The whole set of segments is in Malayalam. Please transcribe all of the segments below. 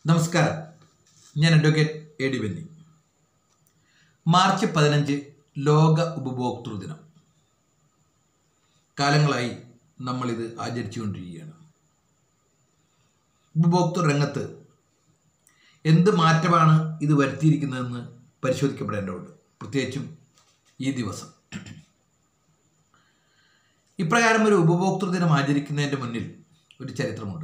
നമസ്കാരം ഞാൻ advocate A D Benny March പതിനഞ്ച് ലോക ഉപഭോക്തൃ ദിനം കാലങ്ങളായി നമ്മളിത് ആചരിച്ചുകൊണ്ടിരിക്കുകയാണ് ഉപഭോക്തൃ രംഗത്ത് എന്ത് മാറ്റമാണ് ഇത് വരുത്തിയിരിക്കുന്നതെന്ന് പരിശോധിക്കപ്പെടേണ്ടതുണ്ട് പ്രത്യേകിച്ചും ഈ ദിവസം ഇപ്രകാരം ഒരു ഉപഭോക്തൃ ദിനം ആചരിക്കുന്നതിൻ്റെ മുന്നിൽ ഒരു ചരിത്രമുണ്ട്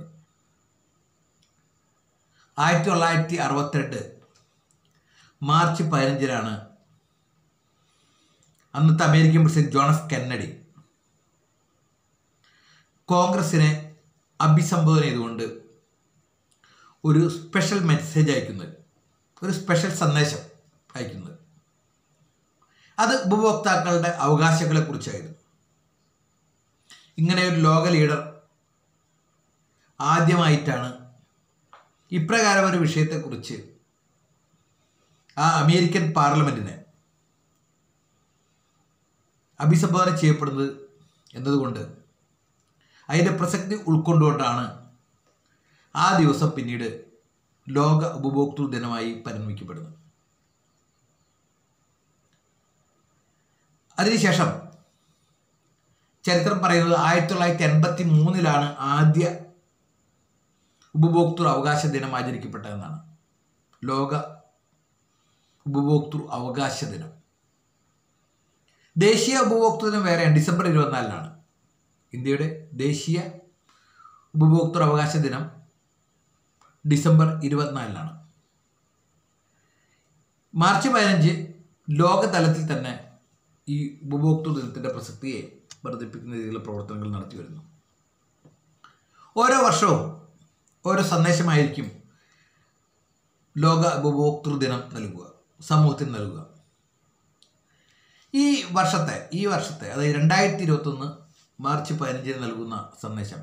ആയിരത്തി തൊള്ളായിരത്തി അറുപത്തിരണ്ട് മാർച്ച് പതിനഞ്ചിനാണ് അന്നത്തെ American president John F Kennedy കോൺഗ്രസിനെ അഭിസംബോധന ചെയ്തുകൊണ്ട് ഒരു സ്പെഷ്യൽ മെസ്സേജ് അയക്കുന്നത് ഒരു സ്പെഷ്യൽ സന്ദേശം അയക്കുന്നത് അത് ഉപഭോക്താക്കളുടെ അവകാശങ്ങളെക്കുറിച്ചായിരുന്നു ഇങ്ങനെ ഒരു ലോക ലീഡർ ആദ്യമായിട്ടാണ് ഇപ്രകാരം ഒരു വിഷയത്തെക്കുറിച്ച് ആ അമേരിക്കൻ പാർലമെന്റിനെ അഭിസംബോധന ചെയ്യപ്പെടുന്നത് എന്നതുകൊണ്ട് അതിൻ്റെ പ്രസക്തി ഉൾക്കൊണ്ടുകൊണ്ടാണ് ആ ദിവസം പിന്നീട് ലോക ഉപഭോക്തൃ ദിനമായി പരിഗണിക്കപ്പെടുന്നത് അതിനുശേഷം ചരിത്രം പറയുന്നത് ആയിരത്തി തൊള്ളായിരത്തി എൺപത്തി മൂന്നിലാണ് ആദ്യ ഉപഭോക്തൃ അവകാശ ദിനം ആചരിക്കപ്പെട്ടതെന്നാണ് ലോക ഉപഭോക്തൃ അവകാശ ദിനം ദേശീയ ഉപഭോക്തൃ ദിനം വേറെയാണ് ഡിസംബർ ഇരുപത്തിനാലിനാണ് ഇന്ത്യയുടെ ദേശീയ ഉപഭോക്തൃ അവകാശ ദിനം ഡിസംബർ ഇരുപത്തിനാലിനാണ് മാർച്ച് പതിനഞ്ച് ലോകതലത്തിൽ തന്നെ ഈ ഉപഭോക്തൃ ദിനത്തിൻ്റെ പ്രസക്തിയെ വർദ്ധിപ്പിക്കുന്ന രീതിയിലുള്ള പ്രവർത്തനങ്ങൾ നടത്തി വരുന്നു ഓരോ വർഷവും ഓരോ സന്ദേശമായിരിക്കും ലോക ഉപഭോക്തൃ ദിനം നൽകുക സമൂഹത്തിന് നൽകുക ഈ വർഷത്തെ ഈ വർഷത്തെ അതായത് രണ്ടായിരത്തി ഇരുപത്തൊന്ന് മാർച്ച് പതിനഞ്ചിന് നൽകുന്ന സന്ദേശം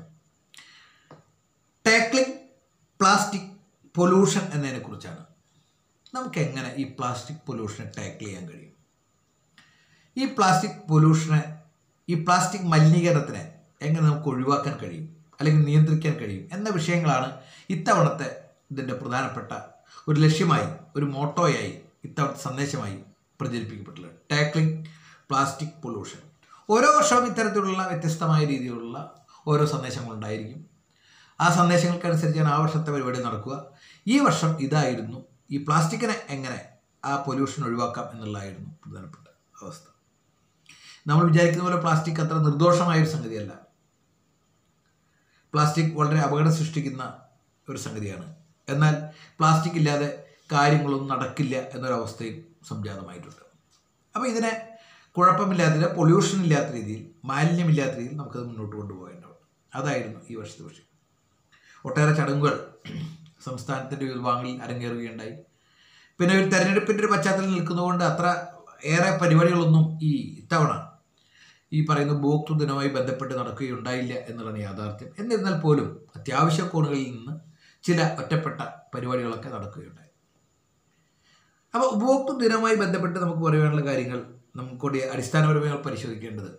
ടാക്ലിംഗ് പ്ലാസ്റ്റിക് പൊല്യൂഷൻ എന്നതിനെക്കുറിച്ചാണ് നമുക്ക് എങ്ങനെ ഈ പ്ലാസ്റ്റിക് പൊല്യൂഷനെ ടാക്കിൾ ചെയ്യാൻ കഴിയും ഈ പ്ലാസ്റ്റിക് പൊല്യൂഷനെ ഈ പ്ലാസ്റ്റിക് മലിനീകരണത്തിനെ എങ്ങനെ നമുക്ക് ഒഴിവാക്കാൻ കഴിയും അല്ലെങ്കിൽ നിയന്ത്രിക്കാൻ കഴിയും എന്ന വിഷയങ്ങളാണ് ഇത്തവണത്തെ ഇതിൻ്റെ പ്രധാനപ്പെട്ട ഒരു ലക്ഷ്യമായി ഒരു മോട്ടോയായി ഇത്തവണത്തെ സന്ദേശമായി പ്രചരിപ്പിക്കപ്പെട്ടുള്ളത് ടാക്ലിംഗ് പ്ലാസ്റ്റിക് പൊല്യൂഷൻ ഓരോ വർഷവും ഇത്തരത്തിലുള്ള വ്യത്യസ്തമായ രീതിയിലുള്ള ഓരോ സന്ദേശങ്ങളുണ്ടായിരിക്കും ആ സന്ദേശങ്ങൾക്കനുസരിച്ചാണ് ആ വർഷത്തെ പരിപാടി നടക്കുക ഈ വർഷം ഇതായിരുന്നു ഈ പ്ലാസ്റ്റിക്കിനെ എങ്ങനെ ആ പൊല്യൂഷൻ ഒഴിവാക്കാം എന്നുള്ളതായിരുന്നു പ്രധാനപ്പെട്ട അവസ്ഥ നമ്മൾ വിചാരിക്കുന്ന പോലെ പ്ലാസ്റ്റിക് അത്ര നിർദോഷമായ ഒരു സംഗതിയല്ല പ്ലാസ്റ്റിക് വളരെ അപകടം സൃഷ്ടിക്കുന്ന ഒരു സംഗതിയാണ് എന്നാൽ പ്ലാസ്റ്റിക് ഇല്ലാതെ കാര്യങ്ങളൊന്നും നടക്കില്ല എന്നൊരവസ്ഥയും സംജാതമായിട്ടുണ്ട് അപ്പോൾ ഇതിനെ കുഴപ്പമില്ലാത്ത പൊല്യൂഷൻ ഇല്ലാത്ത രീതിയിൽ മാലിന്യമില്ലാത്ത രീതിയിൽ നമുക്കത് മുന്നോട്ട് കൊണ്ടുപോകേണ്ടതുണ്ട് അതായിരുന്നു ഈ വർഷത്തെ വിഷയം ഒട്ടേറെ ചടങ്ങുകൾ സംസ്ഥാനത്തിൻ്റെ വിവിധ ഭാഗങ്ങളിൽ അരങ്ങേറുകയുണ്ടായി പിന്നെ ഒരു തെരഞ്ഞെടുപ്പിൻ്റെ ഒരു പശ്ചാത്തലം നിൽക്കുന്നതുകൊണ്ട് അത്ര ഏറെ പരിപാടികളൊന്നും ഈ ഇത്തവണ ഈ പറയുന്ന ഉപഭോക്തൃ ദിനവുമായി ബന്ധപ്പെട്ട് നടക്കുകയുണ്ടായില്ല എന്നുള്ളതാണ് യാഥാർത്ഥ്യം എന്നിരുന്നാൽ പോലും അത്യാവശ്യ കോണുകളിൽ നിന്ന് ചില ഒറ്റപ്പെട്ട പരിപാടികളൊക്കെ നടക്കുകയുണ്ടായി അപ്പോൾ ഉപഭോക്തൃ ദിനവുമായി ബന്ധപ്പെട്ട് നമുക്ക് പറയാനുള്ള കാര്യങ്ങൾ നമുക്കൂടി അടിസ്ഥാനപരമായി പരിശോധിക്കേണ്ടത്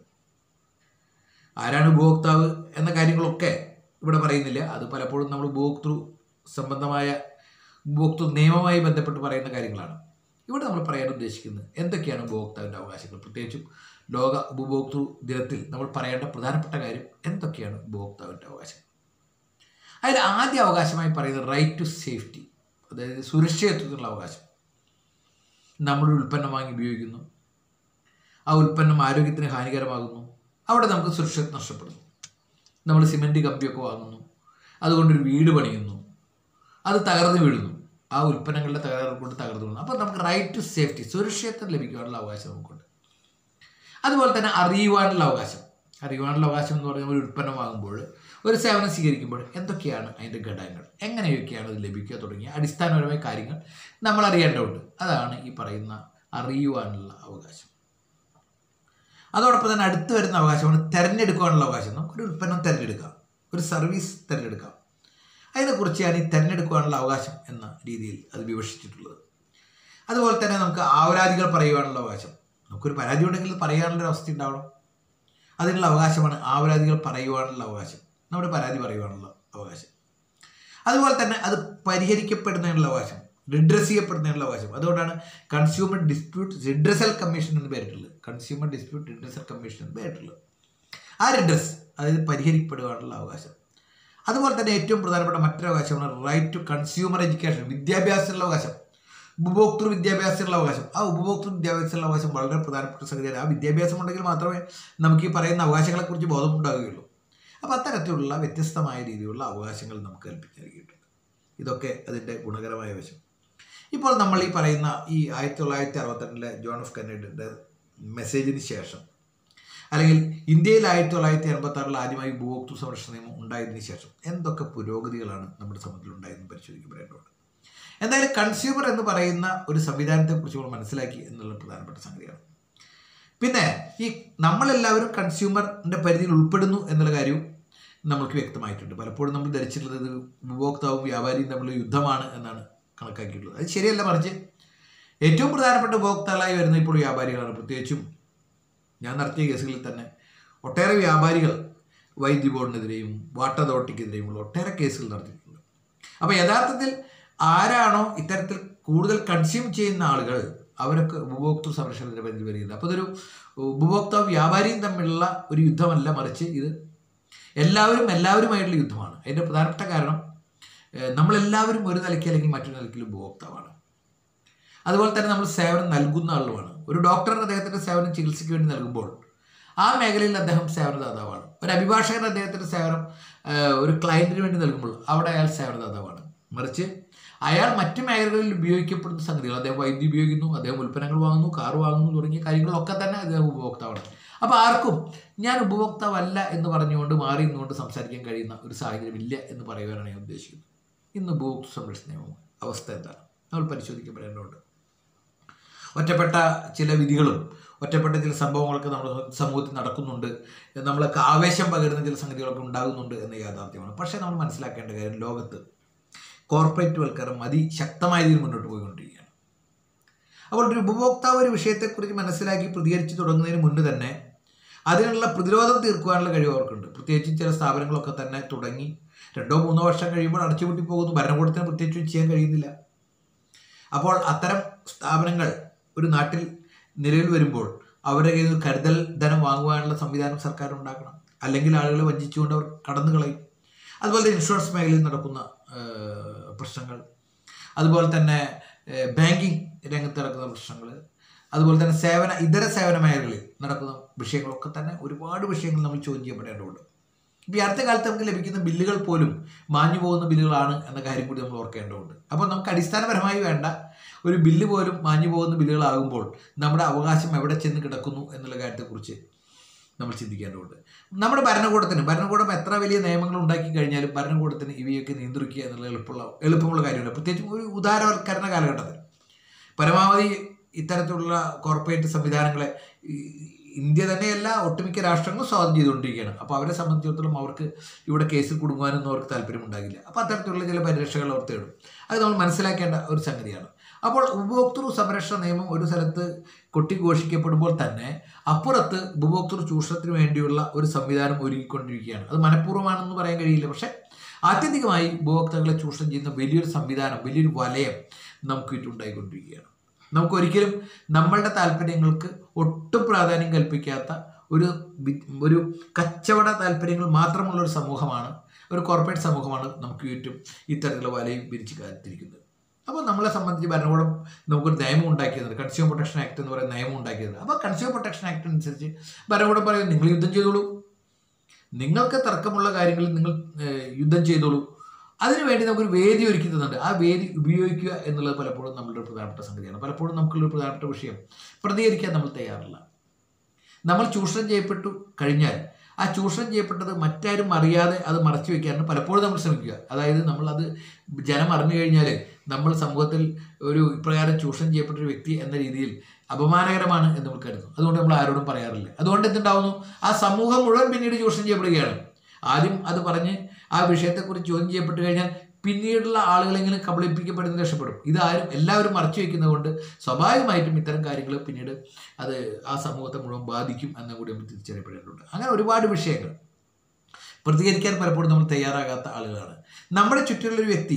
ആരാണ് ഉപഭോക്താവ് എന്ന കാര്യങ്ങളൊക്കെ ഇവിടെ പറയുന്നില്ല അത് പലപ്പോഴും നമ്മൾ ഉപഭോക്തൃ സംബന്ധമായ ഉപഭോക്തൃ നിയമവുമായി ബന്ധപ്പെട്ട് പറയുന്ന കാര്യങ്ങളാണ് ഇവിടെ നമ്മൾ പറയാൻ ഉദ്ദേശിക്കുന്നത് എന്തൊക്കെയാണ് ഉപഭോക്താവിൻ്റെ അവകാശങ്ങൾ പ്രത്യേകിച്ചും ലോക ഉപഭോക്തൃ ദിനത്തിൽ നമ്മൾ പറയേണ്ട പ്രധാനപ്പെട്ട കാര്യം എന്തൊക്കെയാണ് ഉപഭോക്താവിൻ്റെ അവകാശം അതിൽ ആദ്യ അവകാശമായി പറയുന്നത് റൈറ്റ് ടു സേഫ്റ്റി അതായത് സുരക്ഷിതത്വത്തിനുള്ള അവകാശം നമ്മുടെ ഉൽപ്പന്നം വാങ്ങി ഉപയോഗിക്കുന്നു ആ ഉൽപ്പന്നം ആരോഗ്യത്തിന് ഹാനികരമാകുന്നു അവിടെ നമുക്ക് സുരക്ഷിതത്വം നഷ്ടപ്പെടുന്നു നമ്മൾ സിമെൻറ്റ് കമ്പിയൊക്കെ വാങ്ങുന്നു അതുകൊണ്ടൊരു വീട് പണിയുന്നു അത് തകർന്നു വീഴുന്നു ആ ഉൽപ്പന്നങ്ങളുടെ തകരാറ് കൊണ്ട് തകർന്നു വീഴുന്നു അപ്പോൾ നമുക്ക് റൈറ്റ് ടു സേഫ്റ്റി സുരക്ഷിതത്വം ലഭിക്കാനുള്ള അവകാശം നമുക്കുണ്ട് അതുപോലെ തന്നെ അറിയുവാനുള്ള അവകാശം അറിയുവാനുള്ള അവകാശം എന്ന് പറയുമ്പോൾ ഒരു ഉൽപ്പന്നം വാങ്ങുമ്പോൾ ഒരു സേവനം സ്വീകരിക്കുമ്പോൾ എന്തൊക്കെയാണ് അതിൻ്റെ ഘടകങ്ങൾ എങ്ങനെയൊക്കെയാണ് അത് ലഭിക്കുക തുടങ്ങിയ അടിസ്ഥാനപരമായ കാര്യങ്ങൾ നമ്മൾ അറിയേണ്ടതുണ്ട് അതാണ് ഈ പറയുന്ന അറിയുവാനുള്ള അവകാശം അതോടൊപ്പം തന്നെ അടുത്ത് വരുന്ന അവകാശമാണ് തിരഞ്ഞെടുക്കാനുള്ള അവകാശം നമുക്കൊരു ഉൽപ്പന്നം തിരഞ്ഞെടുക്കാം ഒരു സർവീസ് തിരഞ്ഞെടുക്കാം അതിനെക്കുറിച്ചാണ് ഈ തിരഞ്ഞെടുക്കാനുള്ള അവകാശം എന്ന രീതിയിൽ അത് വിവക്ഷിച്ചിട്ടുള്ളത് അതുപോലെ തന്നെ നമുക്ക് ആവരാതികൾ പറയുവാനുള്ള അവകാശം നമുക്കൊരു പരാതി ഉണ്ടെങ്കിൽ പറയാനുള്ള അവസ്ഥ ഉണ്ടാവണം അതിനുള്ള അവകാശമാണ് ആവരാതികൾ പറയുവാനുള്ള അവകാശം നമ്മുടെ പരാതി പറയുവാനുള്ള അവകാശം അതുപോലെ തന്നെ അത് പരിഹരിക്കപ്പെടുന്നതിനുള്ള അവകാശം റിഡ്രസ് ചെയ്യപ്പെടുന്നതിനുള്ള അവകാശം അതുകൊണ്ടാണ് കൺസ്യൂമർ ഡിസ്പ്യൂട്ട് റിഡ്രസൽ കമ്മീഷൻ എന്ന് പേരിട്ടുള്ളത് കൺസ്യൂമർ ഡിസ്പ്യൂട്ട് റിഡ്രസൽ കമ്മീഷൻ എന്ന് പേരിട്ടുള്ളത് ആ റിഡ്രസ് അതായത് പരിഹരിക്കപ്പെടുവാനുള്ള അവകാശം അതുപോലെ തന്നെ ഏറ്റവും പ്രധാനപ്പെട്ട മറ്റൊരു അവകാശമാണ് റൈറ്റ് ടു കൺസ്യൂമർ എഡ്യൂക്കേഷൻ വിദ്യാഭ്യാസത്തിനുള്ള അവകാശം ഉപഭോക്തൃ വിദ്യാഭ്യാസത്തിനുള്ള അവകാശം ആ ഉപഭോക്തൃ വിദ്യാഭ്യാസത്തിനുള്ള അവകാശം വളരെ പ്രധാനപ്പെട്ട സംഗതിയാണ് ആ വിദ്യാഭ്യാസം ഉണ്ടെങ്കിൽ മാത്രമേ നമുക്ക് ഈ പറയുന്ന അവകാശങ്ങളെക്കുറിച്ച് ബോധമുണ്ടാവുകയുള്ളൂ അപ്പോൾ അത്തരത്തിലുള്ള വ്യത്യസ്തമായ രീതിയിലുള്ള അവകാശങ്ങൾ നമുക്ക് കൽപ്പിച്ച് നൽകിയിട്ടുണ്ട് ഇതൊക്കെ അതിൻ്റെ ഗുണകരമായ വശം ഇപ്പോൾ നമ്മൾ ഈ പറയുന്ന ഈ ആയിരത്തി തൊള്ളായിരത്തി അറുപത്തിരണ്ടിലെ ജോൺ ഓഫ് കെന്നഡിയുടെ മെസ്സേജിന് ശേഷം അല്ലെങ്കിൽ ഇന്ത്യയിൽ ആയിരത്തി തൊള്ളായിരത്തി എൺപത്തി ആറിൽ ആദ്യമായി ഉപഭോക്തൃ സംരക്ഷണ നിയമം ഉണ്ടായതിനു ശേഷം എന്തൊക്കെ പുരോഗതികളാണ് നമ്മുടെ സമൂഹത്തിൽ ഉണ്ടായതെന്ന് പരിശോധിക്കപ്പെടേണ്ടതുണ്ട് എന്തായാലും കൺസ്യൂമർ എന്ന് പറയുന്ന ഒരു സംവിധാനത്തെക്കുറിച്ച് നമ്മൾ മനസ്സിലാക്കി എന്നുള്ള പ്രധാനപ്പെട്ട സംഗതിയാണ് പിന്നെ ഈ നമ്മളെല്ലാവരും കൺസ്യൂമറിൻ്റെ പരിധിയിൽ ഉൾപ്പെടുന്നു എന്നുള്ള കാര്യവും നമ്മൾക്ക് വ്യക്തമായിട്ടുണ്ട് പലപ്പോഴും നമ്മൾ ധരിച്ചിട്ടുള്ളത് ഇത് ഉപഭോക്താവും വ്യാപാരിയും തമ്മിലുള്ള യുദ്ധമാണ് എന്നാണ് കണക്കാക്കിയിട്ടുള്ളത് അത് ശരിയല്ല മറിച്ച് ഏറ്റവും പ്രധാനപ്പെട്ട ഉപഭോക്താക്കളായി വരുന്ന ഇപ്പോൾ വ്യാപാരികളാണ് പ്രത്യേകിച്ചും ഞാൻ നടത്തിയ കേസുകളിൽ തന്നെ ഒട്ടേറെ വ്യാപാരികൾ വൈദ്യുതി ബോർഡിനെതിരെയും വാട്ടർ അതോറിറ്റിക്കെതിരെയുമുള്ള ഒട്ടേറെ കേസുകൾ നടത്തിയിട്ടുണ്ട് അപ്പോൾ യഥാർത്ഥത്തിൽ ആരാണോ ഇത്തരത്തിൽ കൂടുതൽ കൺസ്യൂം ചെയ്യുന്ന ആളുകൾ അവരൊക്കെ ഉപഭോക്തൃ സംരക്ഷണത്തിൻ്റെ പരിധി വരുന്നത് അപ്പോൾ ഇതൊരു ഉപഭോക്താവ് വ്യാപാരിയും തമ്മിലുള്ള ഒരു യുദ്ധമല്ല മറിച്ച് ഇത് എല്ലാവരും എല്ലാവരുമായിട്ടുള്ള യുദ്ധമാണ് അതിൻ്റെ പ്രധാനപ്പെട്ട കാരണം ഏഹ്, നമ്മളെല്ലാവരും ഒരു നിലയ്ക്ക് അല്ലെങ്കിൽ മറ്റൊരു നിലയ്ക്ക് ഉപഭോക്താവാണ് അതുപോലെ തന്നെ നമ്മൾ സേവനം നൽകുന്ന ആളുമാണ് ഒരു ഡോക്ടറിന് അദ്ദേഹത്തിൻ്റെ സേവനം ചികിത്സയ്ക്ക് വേണ്ടി നൽകുമ്പോൾ ആ മേഖലയിൽ അദ്ദേഹം സേവനദാതാവാണ് ഒരു അഭിഭാഷകൻ അദ്ദേഹത്തിൻ്റെ സേവനം ആ, ഒരു ക്ലയൻറ്റിന് വേണ്ടി നൽകുമ്പോൾ അവിടെ അയാൾ സേവനദാതാവാണ് മറിച്ച് അയാൾ മറ്റു മേഖലകളിൽ ഉപയോഗിക്കപ്പെടുന്ന സംഗതികൾ അദ്ദേഹം വൈദ്യുതി ഉപയോഗിക്കുന്നു അദ്ദേഹം ഉൽപ്പന്നങ്ങൾ വാങ്ങുന്നു കാർ വാങ്ങുന്നു തുടങ്ങിയ കാര്യങ്ങളൊക്കെ തന്നെ അദ്ദേഹം ഉപഭോക്താവാണ് അപ്പോൾ ആർക്കും ഞാൻ ഉപഭോക്താവല്ല എന്ന് പറഞ്ഞുകൊണ്ട് മാറി നിന്നുകൊണ്ട് സംസാരിക്കാൻ കഴിയുന്ന ഒരു സാഹചര്യം ഇല്ല എന്ന് പറയുവാനാണ് ഞാൻ ഉദ്ദേശിക്കുന്നത് ഇന്ന് ഉപഭോക്തൃ സംരക്ഷണ നിയമം അവസ്ഥ എന്താണ് നമ്മൾ പരിശോധിക്കപ്പെടേണ്ടതുണ്ട് ഒറ്റപ്പെട്ട ചില വിധികളും ഒറ്റപ്പെട്ട ചില സംഭവങ്ങളൊക്കെ നമ്മുടെ സമൂഹത്തിൽ നടക്കുന്നുണ്ട് നമ്മളൊക്കെ ആവേശം പകരുന്ന ചില സംഗതികളൊക്കെ ഉണ്ടാകുന്നുണ്ട് എന്ന യാഥാർത്ഥ്യമാണ് പക്ഷേ നമ്മൾ മനസ്സിലാക്കേണ്ട കാര്യം ലോകത്ത് കോർപ്പറേറ്റ് വൽക്കരണം അതിശക്തമായ രീതിയിൽ മുന്നോട്ട് പോയിക്കൊണ്ടിരിക്കുകയാണ് അപ്പോൾ ഒരു ഉപഭോക്താവ് ഒരു വിഷയത്തെക്കുറിച്ച് മനസ്സിലാക്കി പ്രതികരിച്ച് തുടങ്ങുന്നതിന് മുന്ന് തന്നെ അതിനുള്ള പ്രതിരോധം തീർക്കുവാനുള്ള കഴിവ് അവർക്കുണ്ട് പ്രത്യേകിച്ച് ചില സ്ഥാപനങ്ങളൊക്കെ തന്നെ തുടങ്ങി രണ്ടോ മൂന്നോ വർഷം കഴിയുമ്പോൾ അടച്ചുപൂട്ടി പോകുന്നു ഭരണകൂടത്തിന് പ്രത്യേകിച്ച് ചെയ്യാൻ കഴിയുന്നില്ല അപ്പോൾ അത്തരം സ്ഥാപനങ്ങൾ ഒരു നാട്ടിൽ നിലവിൽ വരുമ്പോൾ അവരുടെ കയ്യിൽ നിന്ന് കരുതൽ ധനം വാങ്ങുവാനുള്ള സംവിധാനം സർക്കാർ ഉണ്ടാക്കണം അല്ലെങ്കിൽ ആളുകളെ വഞ്ചിച്ചുകൊണ്ട് അവർ കടന്നു കളയും അതുപോലെ തന്നെ ഇൻഷുറൻസ് മേഖലയിൽ നടക്കുന്ന ഏഹ്, പ്രശ്നങ്ങൾ അതുപോലെ തന്നെ ഏഹ്, ബാങ്കിങ് രംഗത്ത് നടക്കുന്ന പ്രശ്നങ്ങൾ അതുപോലെ തന്നെ സേവന ഇതര സേവന മേഖലകളിൽ നടക്കുന്ന വിഷയങ്ങളൊക്കെ തന്നെ ഒരുപാട് വിഷയങ്ങൾ നമ്മൾ ചോദ്യം ചെയ്യപ്പെടേണ്ടതുണ്ട് ഇപ്പോൾ ഈ അടുത്ത കാലത്ത് നമുക്ക് ലഭിക്കുന്ന ബില്ലുകൾ പോലും മാഞ്ഞു പോകുന്ന ബില്ലുകളാണ് എന്ന കാര്യം കൂടി നമ്മൾ ഓർക്കേണ്ടതുണ്ട് അപ്പോൾ നമുക്ക് അടിസ്ഥാനപരമായി വേണ്ട ഒരു ബില്ല് പോലും മാഞ്ഞു പോകുന്ന ബില്ലുകളാകുമ്പോൾ നമ്മുടെ അവകാശം എവിടെ ചെന്ന് കിടക്കുന്നു എന്നുള്ള കാര്യത്തെക്കുറിച്ച് നമ്മൾ ചിന്തിക്കേണ്ടതുണ്ട് നമ്മുടെ ഭരണകൂടത്തിന് ഭരണകൂടം എത്ര വലിയ നിയമങ്ങൾ ഉണ്ടാക്കി കഴിഞ്ഞാലും ഭരണകൂടത്തിന് ഇവയൊക്കെ നിയന്ത്രിക്കുക എന്നുള്ള എളുപ്പമുള്ള എളുപ്പമുള്ള കാര്യമല്ല പ്രത്യേകിച്ചും ഒരു ഉദാരവൽക്കരണ കാലഘട്ടത്തിൽ പരമാവധി ഇത്തരത്തിലുള്ള കോർപ്പറേറ്റ് സംവിധാനങ്ങളെ ഈ ഇന്ത്യ തന്നെയല്ല ഒട്ടുമിക്ക രാഷ്ട്രങ്ങളും സ്വാഗതം ചെയ്തുകൊണ്ടിരിക്കുകയാണ് അപ്പോൾ അവരെ സംബന്ധിച്ചിടത്തോളം അവർക്ക് ഇവിടെ കേസിൽ കുടുങ്ങുവാനൊന്നും അവർക്ക് താല്പര്യമുണ്ടാകില്ല അപ്പോൾ അത്തരത്തിലുള്ള ചില പരിരക്ഷകൾ അവർ തേടും അത് നമ്മൾ മനസ്സിലാക്കേണ്ട ഒരു സംഗതിയാണ് അപ്പോൾ ഉപഭോക്തൃ സംരക്ഷണ നിയമം ഒരു സ്ഥലത്ത് കൊട്ടിഘോഷിക്കപ്പെടുമ്പോൾ തന്നെ അപ്പുറത്ത് ഉപഭോക്തൃ ചൂഷണത്തിന് വേണ്ടിയുള്ള ഒരു സംവിധാനം ഒരുക്കിക്കൊണ്ടിരിക്കുകയാണ് അത് മനഃപൂർവ്വമാണെന്ന് പറയാൻ കഴിയില്ല പക്ഷേ ആത്യന്തികമായി ഉപഭോക്താക്കളെ ചൂഷണം ചെയ്യുന്ന വലിയൊരു സംവിധാനം വലിയൊരു വലയം നമുക്ക് ചുറ്റുണ്ടായിക്കൊണ്ടിരിക്കുകയാണ് നമുക്ക് ഒരിക്കലും നമ്മളുടെ താല്പര്യങ്ങൾക്ക് ഒട്ടും പ്രാധാന്യം കൽപ്പിക്കാത്ത ഒരു വി- ഒരു കച്ചവട താല്പര്യങ്ങൾ മാത്രമുള്ള ഒരു സമൂഹമാണ് ഒരു കോർപ്പറേറ്റ് സമൂഹമാണ് നമുക്ക് ചുറ്റും ഇത്തരത്തിലുള്ള വലയും വിരിച്ച് കാത്തിരിക്കുന്നത് അപ്പോൾ നമ്മളെ സംബന്ധിച്ച് ഭരണകൂടം നമുക്കൊരു നിയമം ഉണ്ടാക്കിയത് കൺസ്യൂമർ പ്രൊട്ടക്ഷൻ ആക്ട് എന്ന് പറയുന്ന നിയമം ഉണ്ടാക്കിയത് അപ്പോൾ കൺസ്യൂമർ പ്രൊട്ടക്ഷൻ ആക്ട് അനുസരിച്ച് ഭരണകൂടം പറയും നിങ്ങൾ യുദ്ധം ചെയ്തോളൂ നിങ്ങൾക്ക് തർക്കമുള്ള കാര്യങ്ങളിൽ നിങ്ങൾ ഏഹ്, യുദ്ധം ചെയ്തോളൂ അതിനുവേണ്ടി നമുക്കൊരു വേദി ഒരുക്കി തന്നിട്ടുണ്ട് ആ വേദി ഉപയോഗിക്കുക എന്നുള്ളത് പലപ്പോഴും നമ്മളുടെ ഒരു പ്രധാനപ്പെട്ട സംഗതിയാണ് പലപ്പോഴും നമുക്കുള്ള ഒരു പ്രധാനപ്പെട്ട വിഷയം പ്രതികരിക്കാൻ നമ്മൾ തയ്യാറില്ല നമ്മൾ ചൂഷണം ചെയ്യപ്പെട്ടു കഴിഞ്ഞാൽ ആ ചൂഷണം ചെയ്യപ്പെട്ടത് മറ്റാരും അറിയാതെ അത് മറച്ചു വെക്കാനാണ് പലപ്പോഴും നമ്മൾ ശ്രമിക്കുക അതായത് നമ്മളത് ജനം അറിഞ്ഞു കഴിഞ്ഞാൽ നമ്മൾ സമൂഹത്തിൽ ഒരു ഇപ്രകാരം ചൂഷണം ചെയ്യപ്പെട്ട ഒരു വ്യക്തി എന്ന രീതിയിൽ അപമാനകരമാണ് എന്ന് നമ്മൾ കരുതുന്നു അതുകൊണ്ട് നമ്മൾ ആരോടും പറയാറില്ല അതുകൊണ്ട് എന്തുണ്ടാവുന്നു ആ സമൂഹം മുഴുവൻ പിന്നീട് ചൂഷണം ചെയ്യപ്പെടുകയാണ് ആദ്യം അത് പറഞ്ഞ് ആ വിഷയത്തെക്കുറിച്ച് ചോദ്യം ചെയ്യപ്പെട്ട് കഴിഞ്ഞാൽ പിന്നീടുള്ള ആളുകളെങ്കിലും കബളിപ്പിക്കപ്പെടുന്ന രക്ഷപ്പെടും ഇതാരും എല്ലാവരും മറച്ചു വെക്കുന്നത് കൊണ്ട് സ്വാഭാവികമായിട്ടും ഇത്തരം കാര്യങ്ങൾ പിന്നീട് അത് ആ സമൂഹത്തെ മുഴുവൻ ബാധിക്കും എന്ന് കൂടി നമ്മൾ തിരിച്ചറിയപ്പെടേണ്ടതുണ്ട് അങ്ങനെ ഒരുപാട് വിഷയങ്ങൾ പ്രതികരിക്കാൻ പലപ്പോഴും നമ്മൾ തയ്യാറാകാത്ത ആളുകളാണ് നമ്മുടെ ചുറ്റിലുള്ള ഒരു വ്യക്തി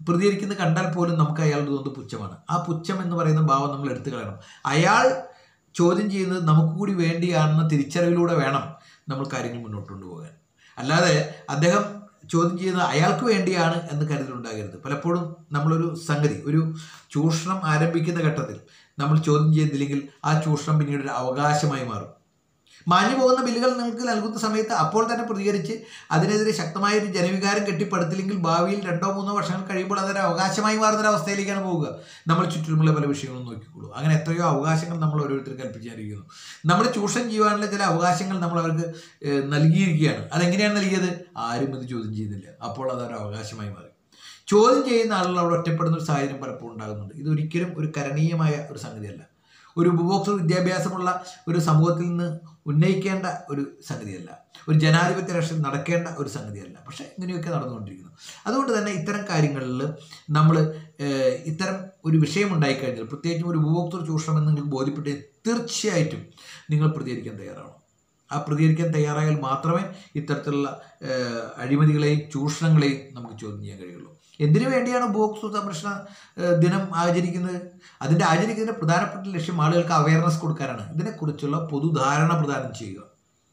പ്രതികരിക്കുന്നത് കണ്ടാൽ പോലും നമുക്ക് അയാളുടെ തോന്നുന്നത് പുച്ഛമാണ് ആ പുച്ഛം എന്ന് പറയുന്ന ഭാവം നമ്മൾ എടുത്തു കളയണം അയാൾ ചോദ്യം ചെയ്യുന്നത് നമുക്ക് കൂടി വേണ്ടിയാണെന്ന തിരിച്ചറിവിലൂടെ വേണം നമ്മൾ കാര്യങ്ങൾ മുന്നോട്ട് കൊണ്ടുപോകാൻ അല്ലാതെ അദ്ദേഹം ചോദ്യം ചെയ്യുന്നത് അയാൾക്ക് വേണ്ടിയാണ് എന്ന് കരുതലുണ്ടാകരുത് പലപ്പോഴും നമ്മളൊരു സംഗതി ഒരു ചൂഷണം ആരംഭിക്കുന്ന ഘട്ടത്തിൽ നമ്മൾ ചോദ്യം ചെയ്തില്ലെങ്കിൽ ആ ചൂഷണം പിന്നീട് ഒരു അവകാശമായി മാറും മാഞ്ഞു പോകുന്ന ബില്ലുകൾ നിങ്ങൾക്ക് നൽകുന്ന സമയത്ത് അപ്പോൾ തന്നെ പ്രതികരിച്ച് അതിനെതിരെ ശക്തമായ ഒരു ജനവികാരം കെട്ടിപ്പടുത്തില്ലെങ്കിൽ ഭാവിയിൽ രണ്ടോ മൂന്നോ വർഷങ്ങൾ കഴിയുമ്പോൾ അതൊരു അവകാശമായി മാറുന്ന ഒരു അവസ്ഥയിലേക്കാണ് പോവുക നമ്മൾ ചുറ്റുമുള്ള പല വിഷയങ്ങളും നോക്കിക്കോളൂ അങ്ങനെ എത്രയോ അവകാശങ്ങൾ നമ്മൾ ഓരോരുത്തർ കൽപ്പിച്ചിരിക്കുന്നു നമ്മൾ ചൂഷണം ചെയ്യുവാനുള്ള ചില അവകാശങ്ങൾ നമ്മൾ അവർക്ക് ഏഹ്, നൽകിയിരിക്കുകയാണ് അതെങ്ങനെയാണ് നൽകിയത് ആരും ഇത് ചോദ്യം ചെയ്യുന്നില്ല അപ്പോൾ അതൊരു അവകാശമായി മാറി ചോദ്യം ചെയ്യുന്ന ആളുകൾ അവിടെ ഒറ്റപ്പെടുന്ന ഒരു സാഹചര്യം പലപ്പോഴും ഉണ്ടാകുന്നുണ്ട് ഇതൊരിക്കലും ഒരു കരണീയമായ ഒരു സംഗതിയല്ല ഒരു ഉപഭോക്തൃ വിദ്യാഭ്യാസമുള്ള ഒരു സമൂഹത്തിൽ നിന്ന് ഉന്നയിക്കേണ്ട ഒരു സംഗതിയല്ല ഒരു ജനാധിപത്യ രാഷ്ട്രീയം നടക്കേണ്ട ഒരു സംഗതിയല്ല പക്ഷേ ഇങ്ങനെയൊക്കെ നടന്നുകൊണ്ടിരിക്കുന്നു അതുകൊണ്ട് തന്നെ ഇത്തരം കാര്യങ്ങളിൽ നമ്മൾ ഇത്തരം ഒരു വിഷയം ഉണ്ടായിക്കഴിഞ്ഞാൽ പ്രത്യേകിച്ചും ഒരു ഉപഭോക്തൃ ചൂഷണം എന്ന് നിങ്ങൾക്ക് ബോധ്യപ്പെട്ട് തീർച്ചയായിട്ടും നിങ്ങൾ പ്രതികരിക്കാൻ തയ്യാറാവണം ആ പ്രതികരിക്കാൻ തയ്യാറായാൽ മാത്രമേ ഇത്തരത്തിലുള്ള ഏഹ്, അഴിമതികളെയും ചൂഷണങ്ങളെയും നമുക്ക് ചോദ്യം ചെയ്യാൻ കഴിയുള്ളൂ എന്തിനു വേണ്ടിയാണ് ഉപഭോക്തൃ സംരക്ഷണ ഏഹ്, ദിനം ആചരിക്കുന്നത് അതിൻ്റെ ആചരിക്കുന്നതിൻ്റെ പ്രധാനപ്പെട്ട ലക്ഷ്യം ആളുകൾക്ക് അവയർനെസ് കൊടുക്കാനാണ് ഇതിനെക്കുറിച്ചുള്ള പൊതുധാരണ പ്രദാനം ചെയ്യുക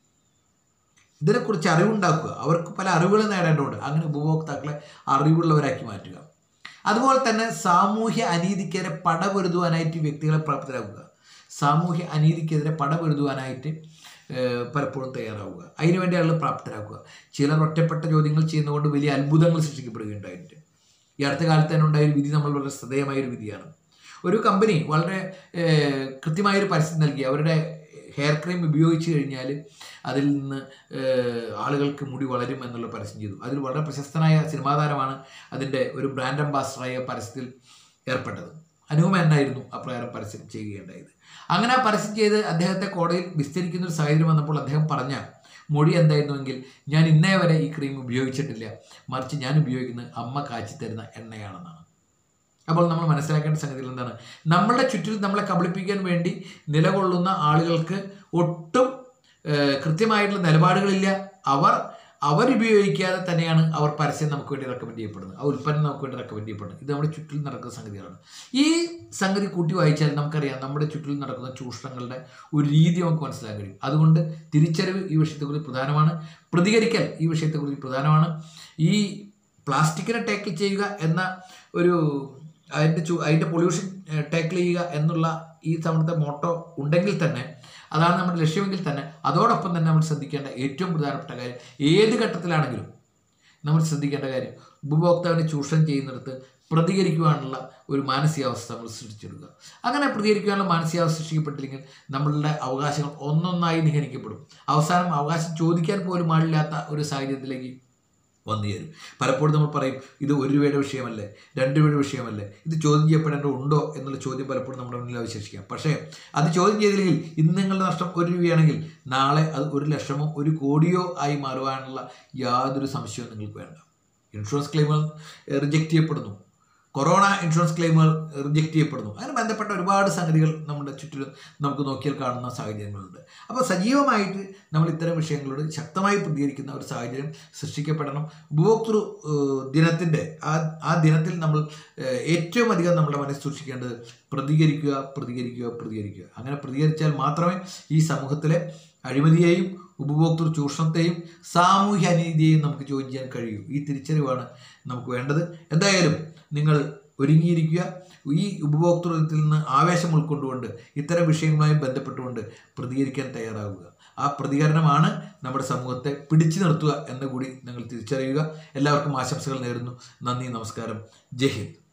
ഇതിനെക്കുറിച്ച് അറിവുണ്ടാക്കുക അവർക്ക് പല അറിവുകൾ നേടേണ്ടതുണ്ട് അങ്ങനെ ഉപഭോക്താക്കളെ അറിവുള്ളവരാക്കി മാറ്റുക അതുപോലെ തന്നെ സാമൂഹ്യ അനീതിക്കെതിരെ പടപൊരുതുവാനായിട്ട് വ്യക്തികളെ പ്രാപ്തരാക്കുക സാമൂഹ്യ അനീതിക്കെതിരെ പടപൊരുതുവാനായിട്ട് ഏഹ്, പലപ്പോഴും തയ്യാറാവുക അതിനുവേണ്ടി ആളുകൾ പ്രാപ്തരാക്കുക ചിലർ ഒറ്റപ്പെട്ട ചോദ്യങ്ങൾ ചെയ്യുന്നതുകൊണ്ട് വലിയ അത്ഭുതങ്ങൾ സൃഷ്ടിക്കപ്പെടുകയുണ്ടായിട്ടുണ്ട് ഈ അടുത്ത കാലത്ത് തന്നെ ഉണ്ടായ ഒരു വിധി നമ്മൾ വളരെ ശ്രദ്ധേയമായ ഒരു വിധിയാണ് ഒരു കമ്പനി വളരെ ഏഹ്, കൃത്യമായൊരു പരസ്യം നൽകി അവരുടെ ഹെയർ ക്രീം ഉപയോഗിച്ച് കഴിഞ്ഞാൽ അതിൽ നിന്ന് ഏഹ്, ആളുകൾക്ക് മുടി വളരും എന്നുള്ള പരസ്യം ചെയ്തു അതിൽ വളരെ പ്രശസ്തനായ സിനിമാ താരമാണ് അതിൻ്റെ ഒരു ബ്രാൻഡ് അംബാസഡറായ പരസ്യത്തിൽ ഏർപ്പെട്ടത് അനുപമേനായിരുന്നു അപ്രകാരം പരസ്യം ചെയ്യുകയുണ്ടായത് അങ്ങനെ ആ പരസ്യം ചെയ്ത് അദ്ദേഹത്തെ കോടതിയിൽ വിസ്തരിക്കുന്ന ഒരു സാഹചര്യം വന്നപ്പോൾ അദ്ദേഹം പറഞ്ഞ മൊഴി എന്തായിരുന്നുവെങ്കിൽ ഞാൻ ഇന്നേ വരെ ഈ ക്രീം ഉപയോഗിച്ചിട്ടില്ല മറിച്ച് ഞാൻ ഉപയോഗിക്കുന്നത് അമ്മ കാച്ചി തരുന്ന എണ്ണയാണെന്നാണ് അപ്പോൾ നമ്മൾ മനസ്സിലാക്കേണ്ട സംഗതികൾ എന്താണ് നമ്മളുടെ ചുറ്റിൽ നമ്മളെ കബളിപ്പിക്കാൻ വേണ്ടി നിലകൊള്ളുന്ന ആളുകൾക്ക് ഒട്ടും ഏഹ്, കൃത്യമായിട്ടുള്ള നിലപാടുകളില്ല അവർ അവരുപയോഗിക്കാതെ തന്നെയാണ് അവർ പരസ്യം നമുക്ക് വേണ്ടി റെക്കമെൻഡ് ചെയ്യപ്പെടുന്നത് ആ ഉൽപ്പന്നം നമുക്ക് വേണ്ടി റെക്കമെൻഡ് ചെയ്യപ്പെടുന്നത് ഇത് നമ്മുടെ ചുറ്റിൽ നടക്കുന്ന സംഗതികളാണ് ഈ സംഗതി കൂട്ടി വായിച്ചാൽ നമുക്കറിയാം നമ്മുടെ ചുറ്റിൽ നടക്കുന്ന ചൂഷണങ്ങളുടെ ഒരു രീതി നമുക്ക് മനസ്സിലാക്കാൻ കഴിയും അതുകൊണ്ട് തിരിച്ചറിവ് ഈ വിഷയത്തെക്കുറിച്ച് പ്രധാനമാണ് പ്രതികരിക്കൽ ഈ വിഷയത്തെക്കുറിച്ച് പ്രധാനമാണ് ഈ പ്ലാസ്റ്റിക്കിനെ ടേക്കിൾ ചെയ്യുക എന്ന ഒരു അതിൻ്റെ ചു അതിൻ്റെ പൊല്യൂഷൻ ടേക്കിൾ ചെയ്യുക എന്നുള്ള ഈ തവണത്തെ മോട്ടോ ഉണ്ടെങ്കിൽ തന്നെ അതാണ് നമ്മുടെ ലക്ഷ്യമെങ്കിൽ തന്നെ അതോടൊപ്പം തന്നെ നമ്മൾ ശ്രദ്ധിക്കേണ്ട ഏറ്റവും പ്രധാനപ്പെട്ട കാര്യം ഏത് ഘട്ടത്തിലാണെങ്കിലും നമ്മൾ ശ്രദ്ധിക്കേണ്ട കാര്യം ഉപഭോക്താവിനെ ചൂഷണം ചെയ്യുന്നിടത്ത് പ്രതികരിക്കുവാനുള്ള ഒരു മാനസികാവസ്ഥ നമ്മൾ സൃഷ്ടിച്ചെടുക്കുക അങ്ങനെ പ്രതികരിക്കാനുള്ള മാനസികാവസ്ഥ സൃഷ്ടിക്കപ്പെട്ടില്ലെങ്കിൽ നമ്മളുടെ അവകാശങ്ങൾ ഒന്നൊന്നായി നിഹരിക്കപ്പെടും അവസാനം അവകാശം ചോദിക്കാൻ പോലും ആളില്ലാത്ത ഒരു സാഹചര്യത്തിലേക്ക് വന്നു ചേരും പലപ്പോഴും നമ്മൾ പറയും ഇത് ഒരു രൂപയുടെ വിഷയമല്ലേ രണ്ട് രൂപയുടെ വിഷയമല്ലേ ഇത് ചോദ്യം ചെയ്യപ്പെടേണ്ടതുണ്ടോ എന്നുള്ള ചോദ്യം പലപ്പോഴും നമ്മുടെ മുന്നിൽ അവശേഷിക്കാം പക്ഷേ അത് ചോദ്യം ചെയ്തില്ലെങ്കിൽ ഇന്ന് നിങ്ങളുടെ നഷ്ടം ഒരു രൂപയാണെങ്കിൽ നാളെ അത് ഒരു ലക്ഷമോ ഒരു കോടിയോ ആയി മാറുവാനുള്ള യാതൊരു സംശയവും നിങ്ങൾക്ക് വേണ്ട ഇൻഷുറൻസ് ക്ലെയിമുകൾ റിജക്റ്റ് ചെയ്യപ്പെടുന്നു കൊറോണ ഇൻഷുറൻസ് ക്ലെയിമുകൾ റിജക്റ്റ് ചെയ്യപ്പെടുന്നു അതിന് ബന്ധപ്പെട്ട ഒരുപാട് സംഗതികൾ നമ്മുടെ ചുറ്റിലും നമുക്ക് നോക്കിയാൽ കാണുന്ന സാഹചര്യങ്ങളുണ്ട് അപ്പോൾ സജീവമായിട്ട് നമ്മൾ ഇത്തരം വിഷയങ്ങളോട് ശക്തമായി പ്രതികരിക്കുന്ന ഒരു സാഹചര്യം സൃഷ്ടിക്കപ്പെടണം ഉപഭോക്തൃ ഏഹ്, ദിനത്തിൻ്റെ ആ ആ ദിനത്തിൽ നമ്മൾ ഏഹ്, ഏറ്റവും അധികം നമ്മുടെ മനസ്സിൽ സൂക്ഷിക്കേണ്ടത് പ്രതികരിക്കുക പ്രതികരിക്കുക പ്രതികരിക്കുക അങ്ങനെ പ്രതികരിച്ചാൽ മാത്രമേ ഈ സമൂഹത്തിലെ അഴിമതിയെയും ഉപഭോക്തൃ ചൂഷണത്തെയും സാമൂഹ്യ അനീതിയെയും നമുക്ക് ചോദ്യം ചെയ്യാൻ കഴിയൂ ഈ തിരിച്ചറിവാണ് നമുക്ക് വേണ്ടത് എന്തായാലും നിങ്ങൾ ഒരുങ്ങിയിരിക്കുക ഈ ഉപഭോക്തൃത്തിൽ നിന്ന് ആവേശം ഉൾക്കൊണ്ടുകൊണ്ട് ഇത്തരം വിഷയങ്ങളുമായി ബന്ധപ്പെട്ടുകൊണ്ട് പ്രതികരിക്കാൻ തയ്യാറാവുക ആ പ്രതികരണമാണ് നമ്മുടെ സമൂഹത്തെ പിടിച്ചു നിർത്തുക എന്ന് കൂടി നിങ്ങൾ തിരിച്ചറിയുക എല്ലാവർക്കും ആശംസകൾ നേരുന്നു നന്ദി നമസ്കാരം ജയ് ഹിന്ദ്